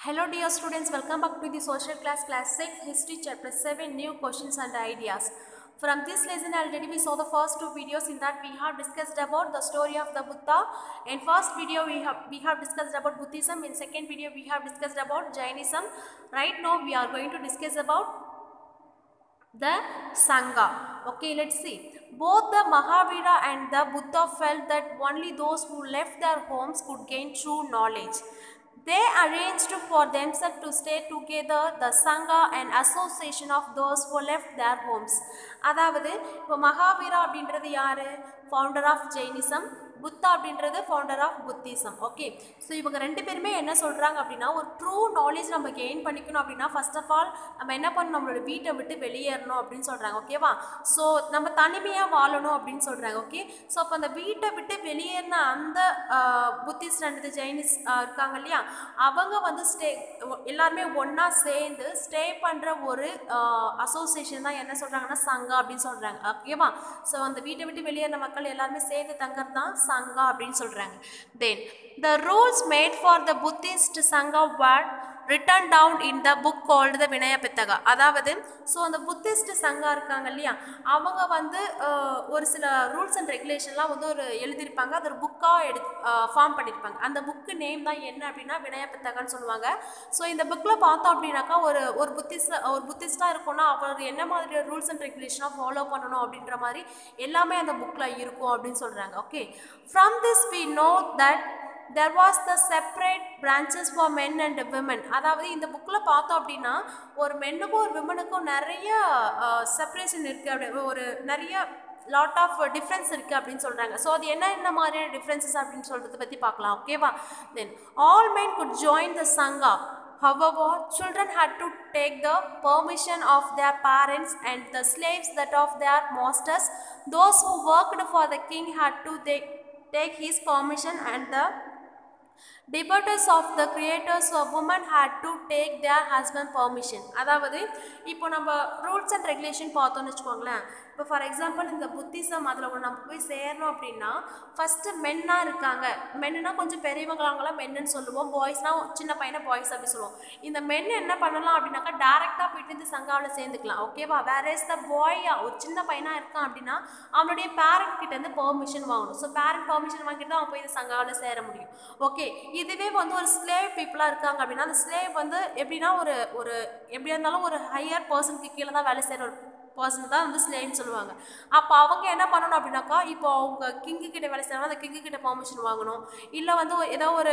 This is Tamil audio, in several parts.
Hello dear students, welcome back to the social class class 6 history chapter 7 new questions and ideas. From this lesson already we saw the first two videos in that we have discussed about the story of the Buddha. In first video we have we have discussed about Buddhism. In second video we have discussed about Jainism. Right now we are going to discuss about the Sangha. Okay, let's see. Both the Mahavira and the Buddha felt that only those who left their homes could gain true knowledge. They arranged for themselves to stay together, the Sangha and association of those who left their homes. அதாவது இப்போ மகாவீரா அப்படின்றது யாரு ஃபவுண்டர் ஆஃப் ஜெயினிசம் புத்தா அப்படின்றது founder of Buddhism okay so இவங்க ரெண்டு பேருமே என்ன சொல்கிறாங்க அப்படின்னா ஒரு ட்ரூ நாலேஜ் நம்ம கெயின் பண்ணிக்கணும் அப்படின்னா ஃபர்ஸ்ட் ஆஃப் ஆல் நம்ம என்ன பண்ணணும் நம்மளோட வீட்டை விட்டு வெளியேறணும் அப்படின்னு சொல்கிறாங்க ஓகேவா ஸோ நம்ம தனிமையாக வாழணும் அப்படின்னு சொல்கிறாங்க ஓகே ஸோ அப்போ அந்த வீட்டை விட்டு வெளியேறின அந்த புத்திஸ்ட் அண்ட் ஜெயினிஸ் இருக்காங்க இல்லையா அவங்க வந்து ஸ்டே எல்லாருமே ஒன்றா சேர்ந்து ஸ்டே பண்ணுற ஒரு அசோசியேஷன் தான் என்ன சொல்கிறாங்கன்னா சங்கா அப்படின்னு சொல்கிறாங்க ஓகேவா ஸோ அந்த வீட்டை விட்டு வெளியேறின மக்கள் எல்லாருமே சேர்ந்து தங்கறது தான் சங்கா அப்படின்னு சொல்கிறாங்க then the rules made for the Buddhist Sangha were written down in the book called the Vinaya Pitaka அதாவது ஸோ அந்த புத்திஸ்ட் சங்கா இருக்காங்க இல்லையா அவங்க வந்து ஒரு சில ரூல்ஸ் அண்ட் ரெகுலேஷன்லாம் வந்து ஒரு எழுதியிருப்பாங்க அது ஒரு புக்காக எடு ஃபார்ம் பண்ணியிருப்பாங்க அந்த புக்கு நேம் தான் என்ன அப்படின்னா வினய பித்தகான்னு சொல்லுவாங்க ஸோ இந்த புக்கில் பார்த்தோம் அப்படின்னாக்கா ஒரு ஒரு புத்திஸ்ட் ஒரு புத்திஸ்டாக இருக்கும்னா அவர் என்ன மாதிரி ரூல்ஸ் அண்ட் ரெகுலேஷனாக ஃபாலோ பண்ணணும் அப்படின்ற மாதிரி எல்லாமே அந்த புக்கில் இருக்கும் அப்படின்னு சொல்கிறாங்க okay from this we know that there was the separate branches for men and women அதாவது இந்த புக்கில் பார்த்தோம் அப்படின்னா ஒரு மென்னுக்கும் ஒரு விமனுக்கும் நிறைய செப்பரேஷன் இருக்குது அப்படி ஒரு நிறைய லாட் ஆஃப் டிஃப்ரென்ஸ் இருக்குது அப்படின்னு சொல்கிறாங்க ஸோ அது என்ன என்ன மாதிரியான டிஃப்ரென்சஸ் அப்படின்னு சொல்கிறத பற்றி பார்க்கலாம் ஓகேவா then all men could join the Sangha However, children had to take the permission of their parents and the slaves that of their masters. Those who worked for the king had to take, take his permission and the debtors of the creditors of woman had to take their husband permission அதாவது இப்போ நம்ம ரூல்ஸ் அண்ட் ரெகுலேஷன் பார்த்தோம்னு வச்சுக்கோங்களேன் இப்போ ஃபார் எக்ஸாம்பிள் இந்த புத்திசம் அதில் ஒன்று நம்ம போய் சேரணும் அப்படின்னா ஃபஸ்ட்டு மென்னாக இருக்காங்க மென்னுனா கொஞ்சம் பெரியவங்களாங்களாம் மென்னுன்னு சொல்லுவோம் பாய்ஸ்னால் சின்ன பையனை பாய்ஸ் அப்படி சொல்லுவோம் இந்த மென் என்ன பண்ணலாம் அப்படின்னாக்கா டேரெக்டாக போயிட்டு இந்த சங்காவில் சேர்ந்துக்கலாம் ஓகேவா வேற இஸ் த பாயா ஒரு சின்ன பையனாக இருக்கான் அப்படின்னா அவனுடைய பேரண்ட் கிட்டேருந்து பெர்மிஷன் வாங்கணும் ஸோ பேரண்ட் பெர்மிஷன் வாங்கிட்டு தான் அவன் போய் இந்த சங்காவில் சேர முடியும் ஓகே இதுவே வந்து ஒரு ஸ்லேவ் பீப்புளாக இருக்காங்க அப்படின்னா அந்த ஸ்லேவ் வந்து எப்படின்னா ஒரு ஒரு எப்படியா இருந்தாலும் ஒரு ஹையர் பர்சனுக்கு கீழே தான் வேலை செய்கிற ஒரு பர்சன் தான் வந்து ஸ்லேவ்னு சொல்லுவாங்க அப்போ அவங்க என்ன பண்ணணும் அப்படின்னாக்கா இப்போ அவங்க கிங்கு கிட்ட வேலை செய்யணும் அந்த கிங்கு கிட்ட பர்மிஷன் வாங்கணும் இல்லை வந்து ஏதோ ஒரு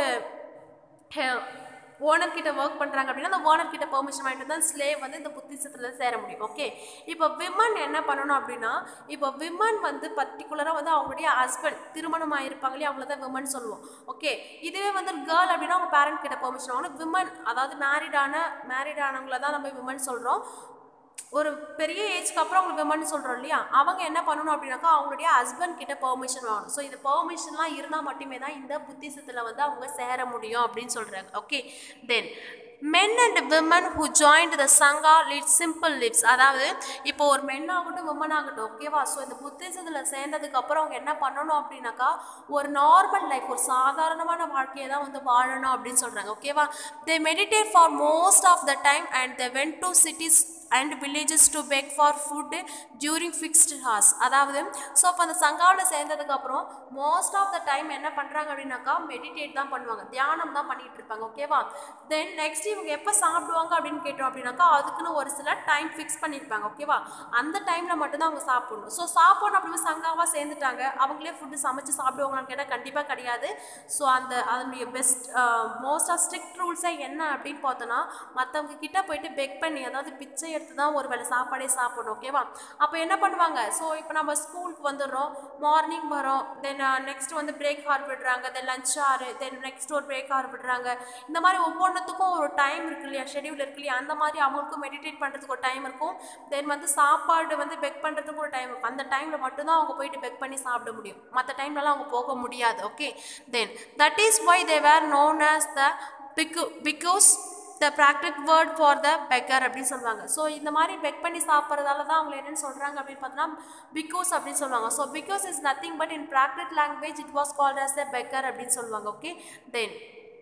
ஓனர் கிட்ட ஒர்க் பண்ணுறாங்க அப்படின்னா அந்த ஓனர் கிட்ட பெர்மிஷன் வாங்கிட்டு தான் ஸ்லேவ் வந்து இந்த புத்திசத்தில் சேர முடியும் ஓகே இப்போ விமன் என்ன பண்ணணும் அப்படின்னா இப்போ விமன் வந்து பர்டிகுலராக வந்து அவங்களுடைய ஹஸ்பண்ட் திருமணம் ஆகிருப்பாங்க இல்லையா அவங்கள தான் விமன் சொல்லுவோம் ஓகே இதுவே வந்து கேர்ள் அப்படின்னா அவங்க பேரண்ட் கிட்ட பெர்மிஷன் வாங்கணும் விமன் அதாவது மேரிடான மேரிட் ஆனவங்கள தான் நம்ம விமன் சொல்கிறோம் ஒரு பெரிய ஏஜ்க்கு அப்புறம் அவங்களுக்கு விமன் சொல்கிறோம் இல்லையா அவங்க என்ன பண்ணணும் அப்படின்னாக்கா அவங்களுடைய ஹஸ்பண்ட் கிட்ட பெர்மிஷன் வாங்கணும் ஸோ இந்த பெர்மிஷன்லாம் இருந்தால் மட்டுமே தான் இந்த புத்திசத்தில் வந்து அவங்க சேர முடியும் அப்படின்னு சொல்கிறாங்க okay then men and women who joined the Sangha led simple lives அதாவது இப்போ ஒரு மென் ஆகட்டும் விமன் ஆகட்டும் ஓகேவா ஸோ இந்த புத்திசத்தில் சேர்ந்ததுக்கு அப்புறம் அவங்க என்ன பண்ணணும் அப்படின்னாக்கா ஒரு நார்மல் லைஃப் ஒரு சாதாரணமான வாழ்க்கையை தான் வந்து வாழணும் அப்படின்னு சொல்கிறாங்க ஓகேவா they meditate for most of the time and they went to cities and villages to beg for food during fixed hours அதாவது ஸோ அப்போ அந்த சங்காவில் சேர்ந்ததுக்கப்புறம் மோஸ்ட் ஆஃப் த டைம் என்ன பண்ணுறாங்க அப்படின்னாக்கா மெடிடேட் தான் பண்ணுவாங்க தியானம் தான் பண்ணிகிட்டு இருப்பாங்க ஓகேவா தென் நெக்ஸ்ட் இவங்க எப்போ சாப்பிடுவாங்க அப்படின்னு கேட்டோம் அப்படின்னாக்கா அதுக்குன்னு ஒரு சில டைம் ஃபிக்ஸ் பண்ணியிருப்பாங்க ஓகேவா அந்த டைமில் மட்டும்தான் அவங்க சாப்பிடணும் ஸோ சாப்பிடணும் அப்படின்னு சங்காவாக சேர்ந்துட்டாங்க அவங்களே ஃபுட்டு சமைச்சு சாப்பிடுவாங்களான்னு கேட்டால் கண்டிப்பாக கிடையாது ஸோ அந்த அதனுடைய பெஸ்ட் மோஸ்ட் ஆஃப் ஸ்ட்ரிக்ட் ரூல்ஸே என்ன அப்படின்னு பார்த்தோன்னா மற்றவங்க கிட்ட போயிட்டு பெக் பண்ணி அதாவது பிச்சை எடுத்து தான் ஒரு வேளை சாப்பாடே சாப்பிடணும் ஓகேவா அப்போ என்ன பண்ணுவாங்க ஸோ இப்போ நம்ம ஸ்கூலுக்கு வந்துடுறோம் மார்னிங் வரோம் தென் நெக்ஸ்ட் வந்து பிரேக் ஹார் விடுறாங்க then lunch hour then next ஒரு பிரேக் ஹார் விடுறாங்க இந்த மாதிரி ஒவ்வொன்றுத்துக்கும் ஒரு டைம் இருக்கு இல்லையா ஷெடியூல் இருக்கு இல்லையா அந்த மாதிரி அவங்களுக்கும் மெடிடேட் பண்ணுறதுக்கு ஒரு டைம் இருக்கும் தென் வந்து சாப்பாடு வந்து பெக் பண்ணுறதுக்கு ஒரு டைம் இருக்கும் அந்த டைமில் மட்டும்தான் அவங்க போயிட்டு பெக் பண்ணி சாப்பிட முடியும் மற்ற டைம்லலாம் அவங்க போக முடியாது okay then that is why they were known as the bhikkhu because the Prakrit word for the beggar அப்படின்னு சொல்லுவாங்க ஸோ இந்த மாதிரி பெக் பண்ணி சாப்பிட்றதால தான் அவங்க என்னென்னு சொல்கிறாங்க அப்படின்னு பார்த்தோன்னா பிகாஸ் அப்படின்னு சொல்லுவாங்க so bhikkhus is nothing but in Prakrit language it was called as the beggar அப்படின்னு சொல்லுவாங்க ஓகே தென்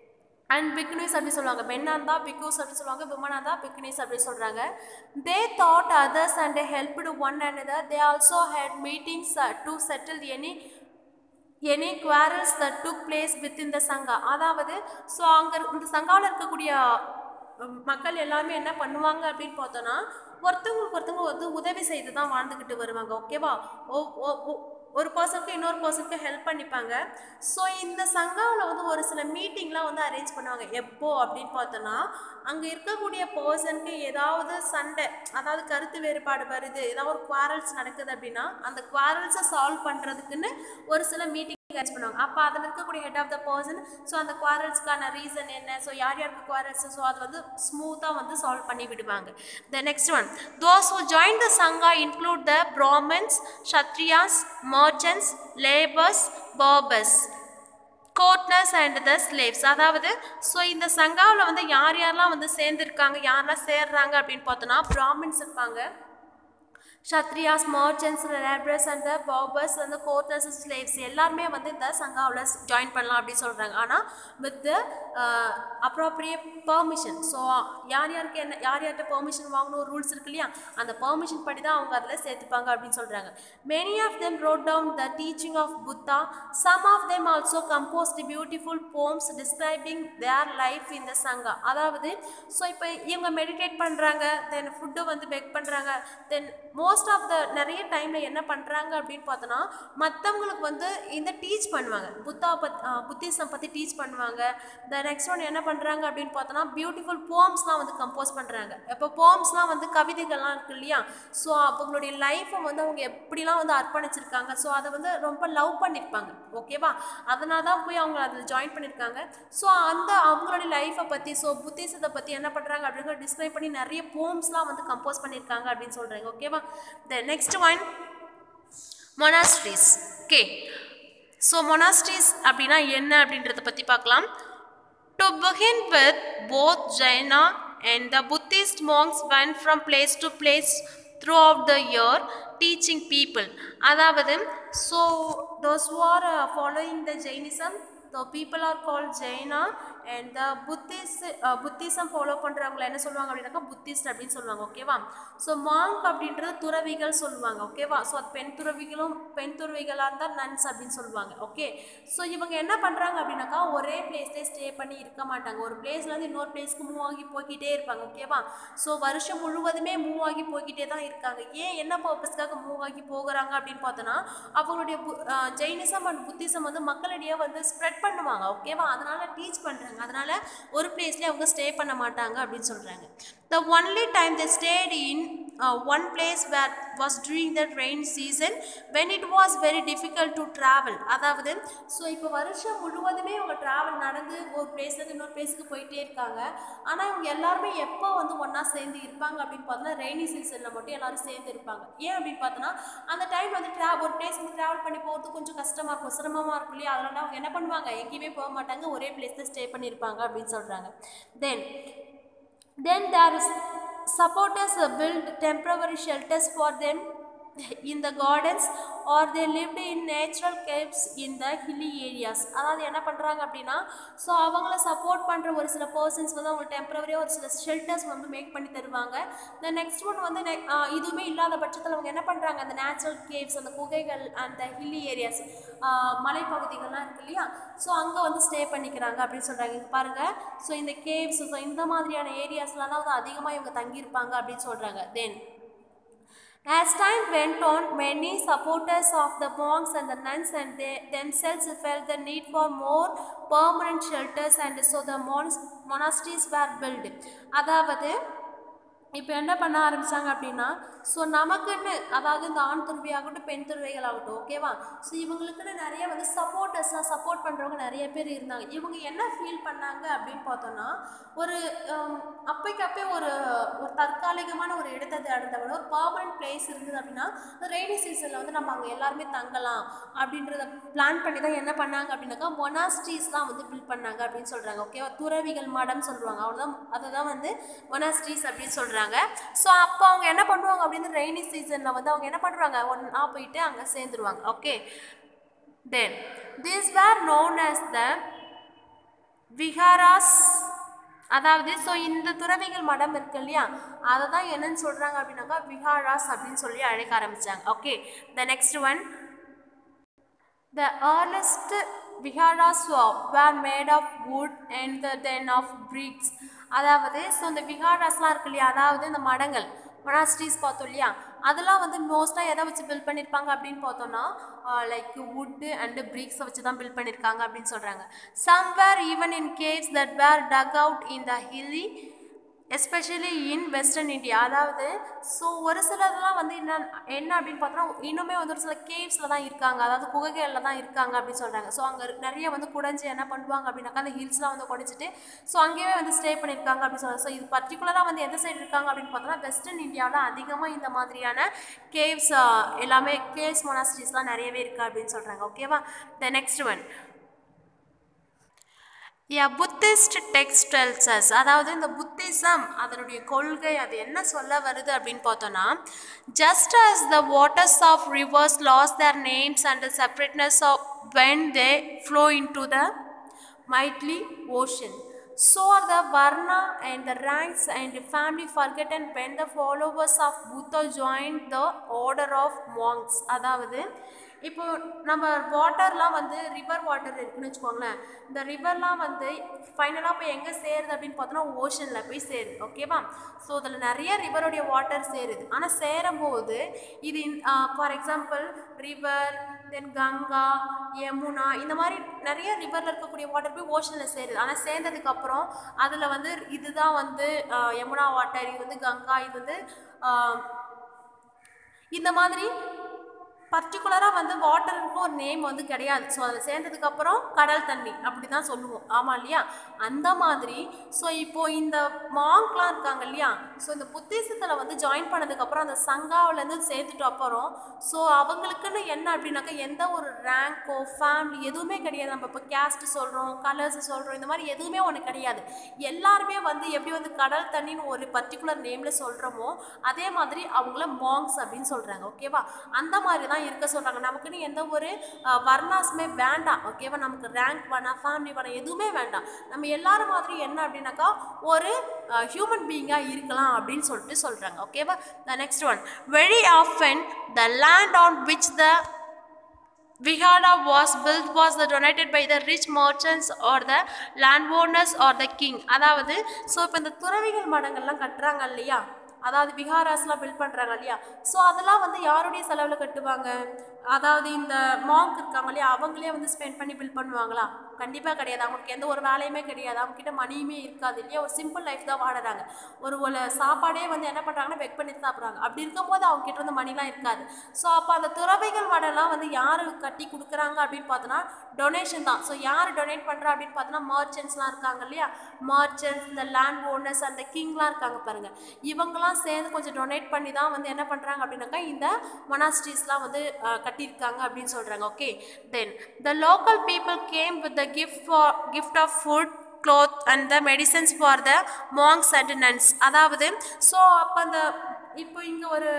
அண்ட் பிக்னிஸ் அப்படி சொல்லுவாங்க மென்னாக இருந்தால் பிக்கூஸ் அப்படி சொல்லுவாங்க விமனாக இருந்தால் பிக்னிஸ் அப்படி சொல்கிறாங்க they taught others and helped one and they also had meetings to settle any any quarrels that took place with இந்த சங்கா அதாவது ஸோ அங்கே இந்த சங்காவில் இருக்கக்கூடிய அஹ், மக்கள் எல்லாருமே என்ன பண்ணுவாங்க அப்படின்னு பார்த்தோன்னா ஒருத்தவங்களுக்கு ஒருத்தவங்க வந்து உதவி செய்து தான் வாழ்ந்துக்கிட்டு வருவாங்க ஓகேவா ஒ- ஒ- ஒ- ஒரு பர்சனுக்கு இன்னொரு பர்சனுக்கு ஹெல்ப் பண்ணிப்பாங்க ஸோ இந்த சங்காவில் வந்து ஒரு சில மீட்டிங்லாம் வந்து அரேஞ்ச் பண்ணுவாங்க எப்போ அப்படின்னு பார்த்தோன்னா அங்கே இருக்கக்கூடிய பர்சனுக்கு ஏதாவது சண்டை அதாவது கருத்து வேறுபாடு வருது ஏதாவது ஒரு குவாரல்ஸ் நடக்குது அப்படின்னா அந்த குவாரல்ஸை சால்வ் பண்ணுறதுக்குன்னு ஒரு சில மீட்டிங் அரேஞ்ச் பண்ணுவாங்க அப்போ அதில் இருக்கக்கூடிய head of the person so அந்த குவாரல்ஸ்க்கான ரீசன் என்ன ஸோ யார் யாருக்கு குவாரல்ஸ் ஸோ அது வந்து ஸ்மூத்தாக வந்து சால்வ் பண்ணி விடுவாங்க the next one those who join the sangha include the brahmins kshatriyas merchants laborers berbers courtesans and the slaves அதாவது ஸோ இந்த சங்காவில் வந்து யார் யாரெல்லாம் வந்து சேர்ந்துருக்காங்க யாரெல்லாம் சேர்றாங்க அப்படின்னு பார்த்தோன்னா பிராமின்ஸ் இருப்பாங்க kshatriyas merchants labourers and the barbers அந்த கோர்ட்டர்ஸ் ஸ்லேவ்ஸ் எல்லாருமே வந்து இந்த சங்காவில் ஜாயின் பண்ணலாம் அப்படின்னு சொல்கிறாங்க ஆனால் வித் அப்ராப்ரியேட் பெர்மிஷன் ஸோ யார் யாருக்கு என்ன யார் யார்கிட்ட பெர்மிஷன் வாங்கணும் ஒரு ரூல்ஸ் இருக்கு இல்லையா அந்த பெர்மிஷன் படி தான் அவங்க அதில் சேர்த்துப்பாங்க அப்படின்னு சொல்கிறாங்க many of them wrote down the teaching of Buddha some of them also composed beautiful poems describing their life in the Sangha அதாவது ஸோ இப்போ இவங்க மெடிடேட் பண்ணுறாங்க தென் ஃபுட்டு வந்து பெக் பண்ணுறாங்க தென் மோஸ்ட் ஆஃப் த நிறைய டைமில் என்ன பண்ணுறாங்க அப்படின்னு பார்த்தோன்னா மற்றவங்களுக்கு வந்து இந்த டீச் பண்ணுவாங்க புத்தா பத் புத்திசம் பற்றி டீச் பண்ணுவாங்க த நெக்ஸ்ட் ஒன் என்ன பண்ணுறாங்க அப்படின்னு பார்த்தோன்னா பியூட்டிஃபுல் போம்ஸ்லாம் வந்து கம்போஸ் பண்ணுறாங்க இப்போ போம்ஸ்லாம் வந்து கவிதைகள்லாம் இருக்கு இல்லையா ஸோ அவங்களுடைய லைஃப்பை வந்து அவங்க எப்படிலாம் வந்து அர்ப்பணிச்சிருக்காங்க ஸோ அதை வந்து ரொம்ப லவ் பண்ணியிருப்பாங்க ஓகேவா அதனால தான் போய் அவங்க அதில் ஜாயின் பண்ணியிருக்காங்க ஸோ அந்த அவங்களுடைய லைஃப்பை பற்றி ஸோ புத்திசத்தை பற்றி என்ன பண்ணுறாங்க அப்படிங்கிற டிஸ்கிரைப் பண்ணி நிறைய போம்ஸ்லாம் வந்து கம்போஸ் பண்ணியிருக்காங்க அப்படின்னு சொல்கிறாங்க ஓகேவா the next one monasteries okay so monasteries அப்படின்னா என்ன அப்படின்றத பற்றி பார்க்கலாம் To begin with, both Jaina and the Buddhist monks went from place to place throughout the year teaching people. அதாவது so those who are uh, following the Jainism, the people are called Jaina and the Buddhist uh, Buddhism follow பண்ணுறவங்கள என்ன சொல்லுவாங்க அப்படின்னாக்கா புத்திஸ்ட் அப்படின்னு சொல்லுவாங்க ஓகேவா ஸோ மாங்க் அப்படின்றது துறவிகள் சொல்லுவாங்க ஓகேவா ஸோ அது பெண் துறவிகளும் பெண் துறவிகளாக இருந்தால் நன்ஸ் அப்படின்னு சொல்லுவாங்க ஓகே ஸோ இவங்க என்ன பண்ணுறாங்க அப்படின்னாக்கா ஒரே பிளேஸ்லேயே ஸ்டே பண்ணி இருக்க மாட்டாங்க ஒரு பிளேஸ்லேருந்து இன்னொரு பிளேஸ்க்கு மூவ் ஆகி போய்கிட்டே இருப்பாங்க ஓகேவா ஸோ வருஷம் முழுவதுமே மூவ் ஆகி போய்கிட்டே தான் இருக்காங்க ஏன் என்ன பர்பஸ்க்காக மூவ் ஆகி போகிறாங்க அப்படின்னு பார்த்தோன்னா அவங்களுடைய ஜெயினிசம் அண்ட் புத்திசம் வந்து மக்களிடையே வந்து ஸ்ப்ரெட் பண்ணுவாங்க ஓகேவா அதனால டீச் பண்ணுறாங்க அதனால ஒரு பிளேஸ்லேயே அவங்க ஸ்டே பண்ண மாட்டாங்க அப்படின்னு சொல்கிறாங்க the only time the stayed in one place were was during the rain season when it was very difficult to travel அதாவது ஸோ இப்போ வருஷம் முழுவதுமே இவங்க ட்ராவல் நடந்து ஒரு பிளேஸ்லேருந்து இன்னொரு பிளேஸுக்கு போயிட்டே இருக்காங்க ஆனால் இவங்க எல்லாருமே எப்போ வந்து ஒன்றா சேர்ந்து இருப்பாங்க அப்படின்னு பார்த்தோன்னா ரெய்னி சீசனில் மட்டும் எல்லாரும் சேர்ந்து இருப்பாங்க ஏன் அப்படின்னு பார்த்தோன்னா அந்த டைம் வந்து ட்ரா ஒரு பிளேஸ் வந்து ட்ராவல் பண்ணி போகிறது கொஞ்சம் கஷ்டமாக இருக்கும் சிரமமாக இருக்கும் இல்லையா அதனால அவங்க என்ன பண்ணுவாங்க எங்கேயுமே போக மாட்டாங்க ஒரே பிளேஸில் ஸ்டே பண்ணியிருப்பாங்க அப்படின்னு சொல்கிறாங்க தென் Then there is supporters build temporary shelters for them in the gardens or they lived in natural caves in the hilly areas அதாவது என்ன பண்ணுறாங்க அப்படின்னா ஸோ அவங்கள சப்போர்ட் பண்ணுற ஒரு சில பர்சன்ஸ் வந்து அவங்க டெம்பரவரியாக ஒரு சில ஷெல்டர்ஸ் வந்து மேக் பண்ணி தருவாங்க இந்த நெக்ஸ்ட் ஒன் வந்து ne- ஆ, இதுவுமே இல்லாத பட்சத்தில் அவங்க என்ன பண்ணுறாங்க அந்த நேச்சுரல் கேவ்ஸ் அந்த குகைகள் அந்த ஹில்லி ஏரியாஸ் மலைப்பகுதிகள்லாம் இருக்கு இல்லையா ஸோ அங்கே வந்து ஸ்டே பண்ணிக்கிறாங்க அப்படின்னு சொல்கிறாங்க இங்க பாருங்கள் ஸோ இந்த கேவ்ஸ் ஸோ இந்த மாதிரியான ஏரியாஸ்லாம் தான் வந்து அதிகமாக இவங்க தங்கியிருப்பாங்க அப்படின்னு சொல்கிறாங்க தென் As time went on, many supporters of the monks and the nuns and they themselves felt the need for more permanent shelters and so the monas- monasteries were built. அதாவது இப்போ என்ன பண்ண ஆரம்பிச்சாங்க அப்படின்னா ஸோ நமக்குன்னு அதாவது இந்த ஆண் துறவியாகட்டும் பெண் துறவிகள் ஆகட்டும் ஓகேவா ஸோ இவங்களுக்குன்னு நிறைய வந்து சப்போர்ட்டர்ஸ்லாம் சப்போர்ட் பண்ணுறவங்க நிறைய பேர் இருந்தாங்க இவங்க என்ன ஃபீல் பண்ணாங்க அப்படின்னு பார்த்தோன்னா ஒரு ஹம், அப்பைக்கு அப்பே ஒரு ஒரு தற்காலிகமான ஒரு இடத்தை தேடுறத விட ஒரு பர்மனன்ட் பிளேஸ் இருந்தது அப்படின்னா ரெய்னி சீசனில் வந்து நம்ம அங்கே எல்லாருமே தங்கலாம் அப்படின்றத பிளான் பண்ணி தான் என்ன பண்ணாங்க அப்படின்னாக்கா மொனாஸ்ட்ரீஸ்லாம் வந்து பில்ட் பண்ணாங்க அப்படின்னு சொல்கிறாங்க ஓகேவா துறவிகள் மடம் சொல்லுவாங்க அவ்வளோதான் அதை தான் வந்து மொனாஸ்ட்ரீஸ் அப்படின்னு சொல்கிறாங்க ஸோ அப்போ அவங்க என்ன பண்ணுவாங்க அப்படின்னு ரெய்னி சீசனில் வந்து அவங்க என்ன பண்ணுறாங்க ஒன்றா போயிட்டு அங்கே சேர்ந்துருவாங்க okay then these were known as the viharas அதாவது ஸோ இந்த துறவிகள் மடம் இருக்கு இல்லையா அதை தான் என்னன்னு சொல்கிறாங்க அப்படின்னாக்கா விஹாராஸ் அப்படின்னு சொல்லி அழைக்க ஆரம்பித்தாங்க okay the next one The earliest viharas were made of wood and the then of bricks. அதாவது ஸோ இந்த விஹாராஸ்லாம் இருக்கு இல்லையா அதாவது இந்த மடங்கள் மொனாஸ்ட்ரீஸ் பார்த்தோம் இல்லையா அதெல்லாம் வந்து மோஸ்ட்டாக எதை வச்சு பில்ட் பண்ணியிருப்பாங்க அப்படின்னு பார்த்தோம்னா லைக் வுட்டு அண்டு பிரிக்ஸை வச்சு தான் பில்ட் பண்ணியிருக்காங்க அப்படின்னு சொல்கிறாங்க somewhere even in caves that were dug out in the hilly especially in western India அதாவது ஸோ ஒரு சிலதெல்லாம் வந்து என்ன என்ன அப்படின்னு பார்த்தோன்னா இன்னுமே வந்து ஒரு சில கேவ்ஸில் தான் இருக்காங்க அதாவது குகைகளில் தான் இருக்காங்க அப்படின்னு சொல்கிறாங்க ஸோ அங்கே நிறைய வந்து குடைஞ்சி என்ன பண்ணுவாங்க அப்படின்னாக்கா அந்த ஹில்ஸ்லாம் வந்து குடைச்சிட்டு ஸோ அங்கேயே வந்து ஸ்டே பண்ணியிருக்காங்க அப்படின்னு சொல்கிறாங்க ஸோ இது பர்டிகுலராக வந்து எந்த சைடு இருக்காங்க அப்படின்னு பார்த்தோன்னா வெஸ்டர்ன் இந்தியாவில் அதிகமாக இந்த மாதிரியான கேவ்ஸ் எல்லாமே கேவ்ஸ் மொனாஸ்ட்ரீஸ்லாம் நிறையவே இருக்குது அப்படின்னு சொல்கிறாங்க ஓகேவா த நெக்ஸ்ட் ஒன் யா புத்திஸ்ட் டெக்ஸ்ட் டெல்ஸ் அஸ் அதாவது இந்த புத்திசம் அதனுடைய கொள்கை அது என்ன சொல்ல வருது அப்படின்னு பார்த்தோன்னா just as the waters of rivers lose their names and separateness of when they flow into the mighty மைட்லி ஓஷன் So the Varna and the ranks and the family forgotten when the followers of Buddha joined the order of monks. அதாவது இப்போ நம்ம வாட்டர்லாம் வந்து ரிவர் வாட்டர் இருக்குன்னு வச்சுக்கோங்களேன் இந்த ரிவர்லாம் வந்து ஃபைனலாக போய் எங்கே சேருது அப்படின்னு பார்த்தோன்னா ஓஷனில் போய் சேருது ஓகேவா ஸோ அதில் நிறைய ரிவருடைய வாட்டர் சேருது ஆனால் சேரும்போது இது for example river then Ganga Yamuna இந்த மாதிரி நிறைய ரிவரில் இருக்கக்கூடிய வாட்டர் போய் ஓஷனில் சேருது ஆனால் சேர்ந்ததுக்கப்புறம் அதில் வந்து இதுதான் வந்து ஆஹ், யமுனா வாட்டர் இது வந்து கங்கா இது வந்து ஆஹ், இந்த மாதிரி பர்டிகுலராக வந்து வாட்டருக்கு ஒரு நேம் வந்து கிடையாது ஸோ அதில் சேர்ந்ததுக்கப்புறம் கடல் தண்ணி அப்படி தான் சொல்லுவோம் ஆமாம் இல்லையா அந்த மாதிரி ஸோ இப்போது இந்த மாங்க்லாம் இருக்காங்க இல்லையா ஸோ இந்த புத்திசத்தில் வந்து ஜாயின் பண்ணதுக்கப்புறம் அந்த சங்காவிலேருந்து சேர்த்துட்டு அப்புறம் ஸோ அவங்களுக்குன்னு என்ன அப்படின்னாக்கா எந்த ஒரு ரேங்க்கோ ஃபேமிலி எதுவுமே கிடையாது நம்ம இப்போ கேஸ்ட் சொல்கிறோம் கலர்ஸ் சொல்கிறோம் இந்த மாதிரி எதுவுமே ஒன்று கிடையாது எல்லாருமே வந்து எப்படி வந்து கடல் தண்ணின்னு ஒரு பர்டிகுலர் நேமில் சொல்கிறோமோ அதே மாதிரி அவங்கள மாங்ஸ் அப்படின்னு சொல்கிறாங்க ஓகேவா அந்த மாதிரி தான் இருக்க சொல்கிறாங்க நமக்குன்னு எந்த ஒரு அஹ், வர்ணாஸுமே வேண்டாம் ஓகேவா நமக்கு ரேங்க் வேணாம் ஃபேமிலி வேணாம் எதுவுமே வேண்டாம் நம்ம எல்லாரும் மாதிரி என்ன அப்படின்னாக்கா ஒரு ஹியூமன் பீயிங்காக இருக்கலாம் அப்படின்னு சொல்லிட்டு சொல்கிறாங்க ஓகேவா the next one very often the land on which the Vihara was built was the donated by the rich merchants or the landowners or the king அதாவது ஸோ இப்போ இந்த துறவிகள் மடங்கள்லாம் கட்டுறாங்க இல்லையா அதாவது விஹாராஸ்லாம் பில்ட் பண்ணுறாங்க இல்லையா ஸோ அதெல்லாம் வந்து யாருடைய செலவில் கட்டுவாங்க அதாவது இந்த மாங்க் இருக்காங்க இல்லையா அவங்களே வந்து ஸ்பெண்ட் பண்ணி பில்ட் பண்ணுவாங்களா கண்டிப்பாக கிடையாது அவங்களுக்கு எந்த ஒரு வேலையுமே கிடையாது அவங்கக்கிட்ட மணியுமே இருக்காது இல்லையா ஒரு சிம்பிள் லைஃப் தான் வாடுறாங்க ஒரு ஒரு சாப்பாடே வந்து என்ன பண்ணுறாங்கன்னா பெக் பண்ணி சாப்பிட்றாங்க அப்படி இருக்கும்போது அவங்க கிட்ட வந்து மணிலாம் இருக்காது ஸோ அப்போ அந்த துறவைகள் மடம்லாம் வந்து யார் கட்டி கொடுக்குறாங்க அப்படின்னு பார்த்தோன்னா டொனேஷன் தான் ஸோ யார் டொனேட் பண்ணுறா அப்படின்னு பார்த்தோன்னா மர்ச்சன்ட்ஸ்லாம் இருக்காங்க இல்லையா மர்ச்சன்ட்ஸ் இந்த லேண்ட் ஓனர்ஸ் அந்த கிங்லாம் இருக்காங்க பாருங்கள் இவங்கெல்லாம் சேர்ந்து கொஞ்சம் டொனேட் பண்ணி தான் வந்து என்ன பண்ணுறாங்க அப்படின்னாக்கா இந்த மொனாஸ்ட்ரீஸ்லாம் வந்து அஹ், கட்டியிருக்காங்க அப்படின்னு சொல்கிறாங்க okay then the local people came with the gift for gift of food cloth and the medicines for the monks and nuns அதாவது ஸோ அப்போ அந்த இப்போ இங்கே ஒரு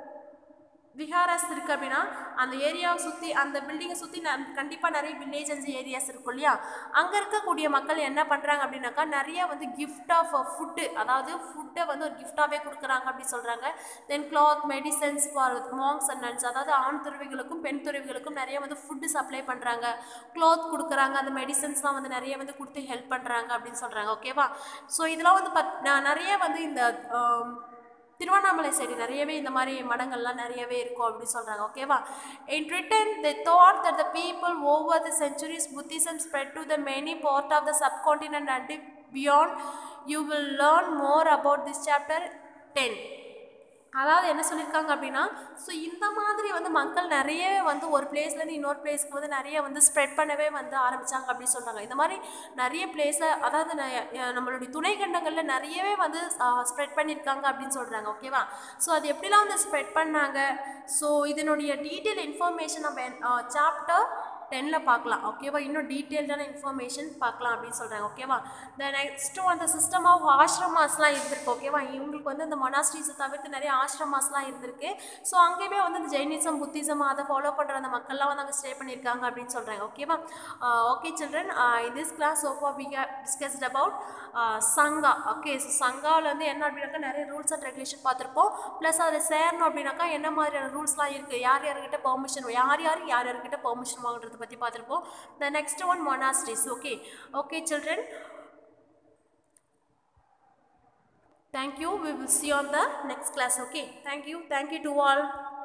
விஹாராஸ் இருக்குது அப்படின்னா அந்த ஏரியாவை சுற்றி அந்த பில்டிங்கை சுற்றி ந கண்டிப்பாக நிறைய வில்லேஜஸ் ஏரியாஸ் இருக்கும் இல்லையா அங்கே இருக்கக்கூடிய மக்கள் என்ன பண்ணுறாங்க அப்படின்னாக்கா நிறைய வந்து gift ஆஃப் ஃபுட்டு அதாவது ஃபுட்டை வந்து ஒரு கிஃப்டாகவே கொடுக்குறாங்க அப்படின்னு சொல்கிறாங்க then cloth medicines for monks and nuns அதாவது ஆண் துறவிகளுக்கும் பெண் துறவிகளுக்கும் நிறைய வந்து ஃபுட்டு சப்ளை பண்ணுறாங்க க்ளாத் கொடுக்குறாங்க அந்த மெடிசன்ஸ்லாம் வந்து நிறைய வந்து கொடுத்து ஹெல்ப் பண்ணுறாங்க அப்படின்னு சொல்கிறாங்க ஓகேவா ஸோ இதெல்லாம் வந்து பத் ந- நிறைய வந்து இந்த ஆம், திருவண்ணாமலை சைடு நிறையவே இந்த மாதிரி மடங்கள்லாம் நிறையவே இருக்கும் அப்படின்னு சொல்கிறாங்க ஓகேவா in written the thought that the people over the centuries Buddhism spread to the many part of the subcontinent and beyond you will learn more about this chapter ten அதாவது என்ன சொல்லியிருக்காங்க அப்படின்னா ஸோ இந்த மாதிரி வந்து மக்கள் நிறைய வந்து ஒரு பிளேஸ்லேருந்து இன்னொரு பிளேஸ்க்கு வந்து நிறைய வந்து ஸ்ப்ரெட் பண்ணவே வந்து ஆரம்பித்தாங்க அப்படின்னு சொல்கிறாங்க இந்த மாதிரி நிறைய பிளேஸில் அதாவது ந- அஹ் நம்மளுடைய துணை கண்டங்களில் நிறையவே வந்து ஸ்ப்ரெட் பண்ணியிருக்காங்க அப்படின்னு சொல்கிறாங்க ஓகேவா ஸோ அது எப்படிலாம் வந்து ஸ்ப்ரெட் பண்ணாங்க ஸோ இதனுடைய டீட்டெயில் இன்ஃபர்மேஷன் நம்ம சாப்டர் டென்னில் பார்க்கலாம் ஓகேவா இன்னும் டீட்டெயில்டான இன்ஃபர்மேஷன் பார்க்கலாம் அப்படின்னு சொல்கிறாங்க ஓகேவா த நெக்ஸ்ட்டு அந்த சிஸ்டம் ஆஃப் ஆஷ்ரமாஸ்லாம் இருந்திருக்கு ஓகேவா இவங்களுக்கு வந்து இந்த மொனாஸ்ட்ரீஸை தவிர்த்து நிறைய ஆஷ்ரமாஸ்லாம் இருந்திருக்கு ஸோ அங்கேயுமே வந்து இந்த ஜெயினிசம் புத்திசம் அதை ஃபாலோ பண்ணுற அந்த மக்கள்லாம் வந்து அங்கே ஸ்டே பண்ணியிருக்காங்க அப்படின்னு சொல்கிறாங்க ஓகேவா okay children in this class so far we discussed about Sangha okay so சங்காவில் வந்து என்ன அப்படின்னாக்கா நிறைய ரூல்ஸ் அண்ட் ரெகுலேஷன் பார்த்துருப்போம் ப்ளஸ் அதில் சேரணும் அப்படின்னாக்கா என்ன மாதிரியான ரூல்ஸ்லாம் இருக்குது யார் யார்கிட்ட பெர்மிஷன் யார் யார் யார் யார்கிட்ட பெர்மிஷன் வாங்குறத பற்றி பார்த்துருப்போம் the next one monasteries okay okay children thank you we will see you on the next class okay thank you thank you to all